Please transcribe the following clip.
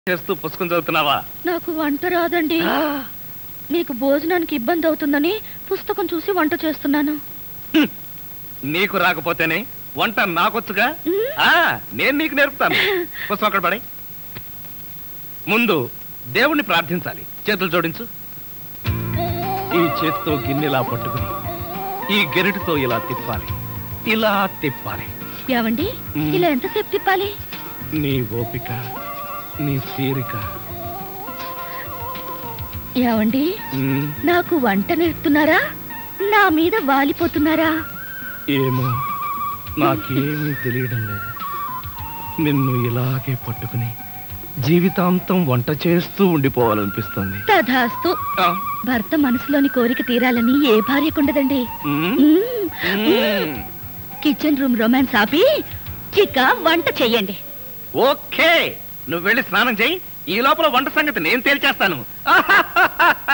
చేస్తూ పుస్తకం చదువుతున్నావా నాకు వంట రాదండి మీకు భోజనానికి ఇబ్బంది అవుతుందని పుస్తకం చూసి వంట చేస్తున్నాను నీకు రాకపోతేనే వంట నాకొచ్చుగా మ్. ఆ, నేను నీకు నేర్పుతాను పుస్తకం అక్కడ పడే ముందు దేవుణ్ణి ప్రార్థించాలి చేతులు జోడించు ఈ చేత్తో గిన్నెలా పట్టుకుని ఈ గెరిటితో ఇలా తిప్పాలి ఇలా తిప్పాలి ఏవండి మ్. ఇలా ఎంతసేపు తిప్పాలి నీ ఓపిక నీ తీరిక ఏవండి మ్, నాకు వంట నేర్పుతున్నారా నా మీద వాలిపోతున్నారా ఏమో నాకేమీ తెలియడం లేదు నిన్ను ఇలాగే పట్టుకుని జీవితాంతం వంట చేస్తూ ఉండిపోవాలనిపిస్తుంది తధాస్తు ఆ, భర్త మనసులోని కోరిక తీరాలని ఏ భార్యకుండదండి మ్, మ్మ్. మ్. కిచెన్ రూమ్ రొమాన్స్ ఆపి చిక్క వంట చెయ్యండి ఓకే నువ్వు వెళ్ళి స్నానం చేయి ఈ లోపల వంట సంగతి నేను తేల్చేస్తాను